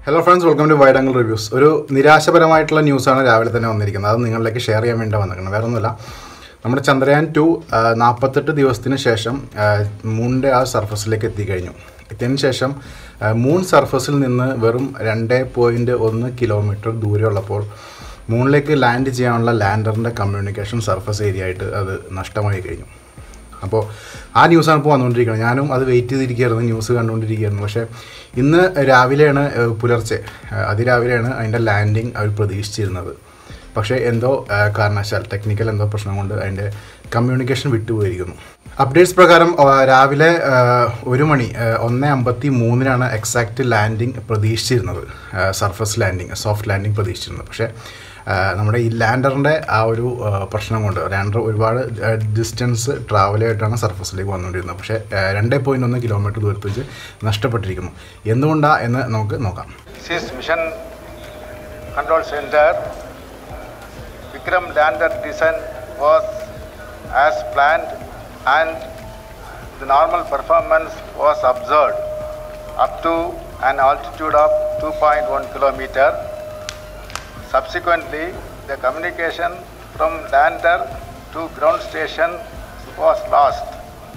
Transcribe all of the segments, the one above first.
Hello friends welcome to wide angle reviews ഒരു നിരാശപരമായിട്ടുള്ള ന്യൂസാണ് രാവിലെ തന്നെ വന്നിരിക്കുന്നത് അത് നിങ്ങളിലേക്ക് ഷെയർ ചെയ്യാൻ വേണ്ടി വന്നിരിക്കുന്നത് വേറെ ഒന്നുമില്ല നമ്മുടെ ചന്ദ്രയാൻ ടു നാൽപ്പത്തെട്ട് ദിവസത്തിന് ശേഷം ആ, മൂണിൻ്റെ ആ സർഫസിലേക്ക് എത്തിക്കഴിഞ്ഞു എത്തിയതിന് ശേഷം ആ, മൂൺ സർഫസിൽ നിന്ന് വെറും രണ്ട് പോയിൻറ്റ് ഒന്ന് കിലോമീറ്റർ ദൂരമുള്ളപ്പോൾ മൂണിലേക്ക് ലാൻഡ് ചെയ്യാനുള്ള ലാൻഡറിൻ്റെ കമ്മ്യൂണിക്കേഷൻ സർഫസ് ഏരിയ ആയിട്ട് അത് നഷ്ടമായി കഴിഞ്ഞു അപ്പോൾ ആ ന്യൂസാണ് ഇപ്പോൾ വന്നുകൊണ്ടിരിക്കുന്നത് ഞാനും അത് വെയിറ്റ് ചെയ്തിരിക്കുകയായിരുന്നു ന്യൂസ് കണ്ടുകൊണ്ടിരിക്കുകയായിരുന്നു പക്ഷേ ഇന്ന് രാവിലെയാണ് ഏഹ്, പുലർച്ചെ ഏഹ്, അതിരാവിലെയാണ് അതിൻ്റെ ലാൻഡിങ് അവർ പ്രതീക്ഷിച്ചിരുന്നത് പക്ഷേ എന്തോ ഏഹ്, കാരണവശാൽ ടെക്നിക്കൽ എന്തോ പ്രശ്നം കൊണ്ട് അതിൻ്റെ കമ്മ്യൂണിക്കേഷൻ വിട്ടുപോയിരിക്കുന്നു അപ്ഡേറ്റ്സ് പ്രകാരം ഏഹ്, രാവിലെ ഏഹ്, ഒരു മണി ഏഹ്, ഒന്ന് അമ്പത്തി മൂന്നിനാണ് എക്സാക്റ്റ് ലാൻഡിങ് പ്രതീക്ഷിച്ചിരുന്നത് സർഫസ് ലാൻഡിങ് സോഫ്റ്റ് ലാൻഡിങ് പ്രതീക്ഷിച്ചിരുന്നത് പക്ഷേ ആ, നമ്മുടെ ഈ ലാൻഡറിൻ്റെ ആ ഒരു ആ, പ്രശ്നം കൊണ്ട് ലാൻഡർ ഒരുപാട് ഡിസ്റ്റൻസ് ട്രാവൽ ആയിട്ടാണ് സർഫസിലേക്ക് വന്നുകൊണ്ടിരുന്നത് പക്ഷേ രണ്ട് പോയിൻറ്റ് ഒന്ന് കിലോമീറ്റർ ദൂരത്ത് വെച്ച് നഷ്ടപ്പെട്ടിരിക്കുന്നു എന്തുകൊണ്ടാണ് എന്ന് നമുക്ക് നോക്കാം This is Mission Control Center. Vikram lander descent was as planned and the normal performance was observed up to an altitude of 2.1 kilometer. Subsequently, the communication from lander to ground station was lost.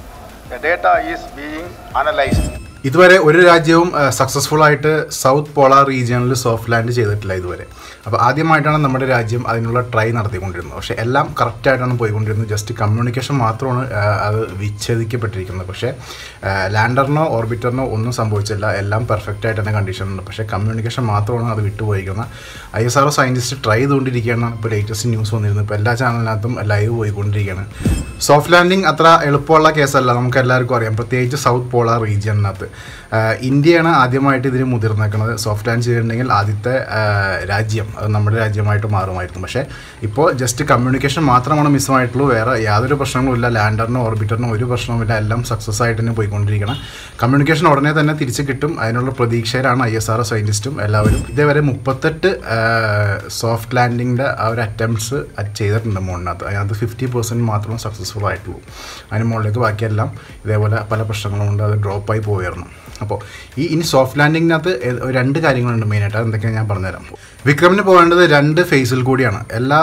The data is being analyzed. ഇതുവരെ ഒരു രാജ്യവും successful ആയിട്ട് south polar റീജിയണിൽ soft land ചെയ്തിട്ടില്ല ഇതുവരെ അപ്പോൾ ആദ്യമായിട്ടാണ് നമ്മുടെ രാജ്യം അതിനുള്ള ട്രൈ നടത്തിക്കൊണ്ടിരുന്നത് പക്ഷേ എല്ലാം കറക്റ്റായിട്ടാണ് പോയിക്കൊണ്ടിരുന്നത് ജസ്റ്റ് കമ്മ്യൂണിക്കേഷൻ മാത്രമാണ് ആ, അത് വിച്ഛേദിക്കപ്പെട്ടിരിക്കുന്നത് പക്ഷേ ലാൻഡറിനോ ഓർബിറ്ററിനോ ഒന്നും സംഭവിച്ചില്ല എല്ലാം പെർഫെക്റ്റ് ആയിട്ട് തന്നെ കണ്ടീഷൻ ഉണ്ട് പക്ഷേ കമ്മ്യൂണിക്കേഷൻ മാത്രമാണ് അത് വിട്ടുപോയിരിക്കുന്നത് I S R scientist try ചെയ്തുകൊണ്ടിരിക്കുകയാണ് ഇപ്പോൾ ലേറ്റസ്റ്റ് ന്യൂസ് വന്നിരുന്നത് ഇപ്പോൾ എല്ലാ ചാനലിനകത്തും ലൈവ് പോയിക്കൊണ്ടിരിക്കുകയാണ് സോഫ്റ്റ് ലാൻഡിങ് അത്ര എളുപ്പമുള്ള കേസല്ല നമുക്ക് എല്ലാവർക്കും അറിയാം പ്രത്യേകിച്ച് സൗത്ത് പോളാർ റീജിയണിനകത്ത് ആഹ് ഇന്ത്യയാണ് ആദ്യമായിട്ട് ഇതിന് മുതിർന്നേക്കുന്നത് സോഫ്റ്റ് ലാൻഡ് ചെയ്തിട്ടുണ്ടെങ്കിൽ ആദ്യത്തെ ആഹ് രാജ്യം അത് നമ്മുടെ രാജ്യമായിട്ട് മാറുമായിരുന്നു പക്ഷേ ഇപ്പോൾ ജസ്റ്റ് കമ്മ്യൂണിക്കേഷൻ മാത്രമാണ് മിസ്സായിട്ടുള്ളൂ വേറെ യാതൊരു പ്രശ്നങ്ങളും ഇല്ല ലാൻഡറിനോ ഓർബിറ്ററിനോ ഒരു പ്രശ്നവുമില്ല എല്ലാം സക്സസ് ആയിട്ട് തന്നെ പോയിക്കൊണ്ടിരിക്കണം കമ്മ്യൂണിക്കേഷൻ ഉടനെ തന്നെ തിരിച്ച് കിട്ടും അതിനുള്ള പ്രതീക്ഷയിലാണ് ഐ എസ് ആർ സയൻറ്റിസ്റ്റും എല്ലാവരും ഇതേവരെ മുപ്പത്തെട്ട് സോഫ്റ്റ് ലാൻഡിങ്ങിൻ്റെ ആ ഒരു അറ്റംപ്റ്റ്സ് ചെയ്തിട്ടുണ്ട് മുകളിനകത്ത് അതിനകത്ത് ഫിഫ്റ്റി പെർസെൻറ്റ് മാത്രമേ സക്സസ്ഫുൾ ആയിട്ടുള്ളൂ അതിന് മുകളിലേക്ക് ബാക്കിയെല്ലാം ഇതേപോലെ പല പ്രശ്നങ്ങളും കൊണ്ട് അത് ഡ്രോപ്പായി പോയിരുന്നു അപ്പോൾ ഈ ഇനി സോഫ്റ്റ് ലാൻഡിങ്ങിനകത്ത് ഏ- രണ്ട് കാര്യങ്ങളുണ്ട് മെയിനായിട്ട് അതെന്തൊക്കെയാണ് ഞാൻ പറഞ്ഞുതരാം വിക്രമിന് പോകേണ്ടത് രണ്ട് ഫേസിൽ കൂടിയാണ് എല്ലാ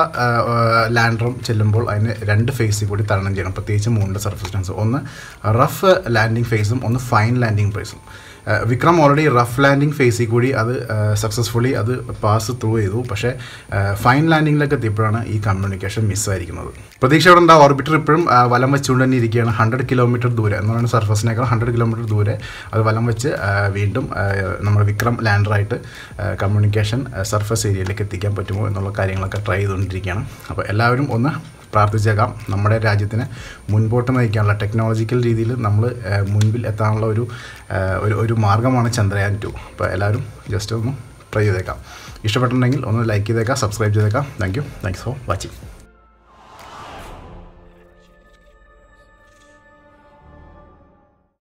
ലാൻഡറും ചെല്ലുമ്പോൾ അതിന് രണ്ട് ഫേസിൽ കൂടി തരണം ചെയ്യണം പ്രത്യേകിച്ച് മൂന്നിൻ്റെ സർഫസ് ഡിസ്റ്റൻസ് ഒന്ന് റഫ് ലാൻഡിങ് ഫേസും ഒന്ന് ഫൈൻ ലാൻഡിങ് ഫേസും ഏഹ് വിക്രം ഓൾറെഡി റഫ് ലാൻഡിങ് ഫേസിൽ കൂടി അത് സക്സസ്ഫുള്ളി അത് പാസ് ത്രൂ ചെയ്തു പക്ഷേ ഫൈൻ ലാൻഡിങ്ങിലേക്ക് എത്തിയപ്പോഴാണ് ഈ കമ്മ്യൂണിക്കേഷൻ മിസ്സായിരിക്കുന്നത് പ്രതീക്ഷയോടെ എന്താ ഓർബിറ്റർ ഇപ്പോഴും ആ, വലം വെച്ചുകൊണ്ട് തന്നെ ഇരിക്കുകയാണ് ഹൺഡ്രഡ് കിലോമീറ്റർ ദൂരെ എന്ന് പറയുന്നത് സർഫസിനേക്കാൾ ഹൺഡ്രഡ് കിലോമീറ്റർ ദൂരെ അത് വലം വെച്ച് ആ, വീണ്ടും ആ, നമ്മുടെ വിക്രം ലാൻഡറായിട്ട് കമ്മ്യൂണിക്കേഷൻ സർഫസ് ഏരിയയിലേക്ക് എത്തിക്കാൻ പറ്റുമോ എന്നുള്ള കാര്യങ്ങളൊക്കെ ട്രൈ ചെയ്തുകൊണ്ടിരിക്കുകയാണ് അപ്പോൾ എല്ലാവരും ഒന്ന് പ്രാർത്ഥിച്ചേക്കാം നമ്മുടെ രാജ്യത്തിന് മുൻപോട്ട് നയിക്കാനുള്ള ടെക്നോളജിക്കൽ രീതിയിൽ നമ്മൾ മുൻപിൽ എത്താനുള്ള ഒരു ആ, ഒരു ഒരു മാർഗ്ഗമാണ് ചന്ദ്രയാൻ ടു അപ്പോൾ എല്ലാവരും ജസ്റ്റ് ഒന്ന് ട്രൈ ചെയ്തേക്കാം ഇഷ്ടപ്പെട്ടിട്ടുണ്ടെങ്കിൽ ഒന്ന് ലൈക്ക് ചെയ്തേക്കാം സബ്സ്ക്രൈബ് ചെയ്തേക്കാം thank you thanks for watching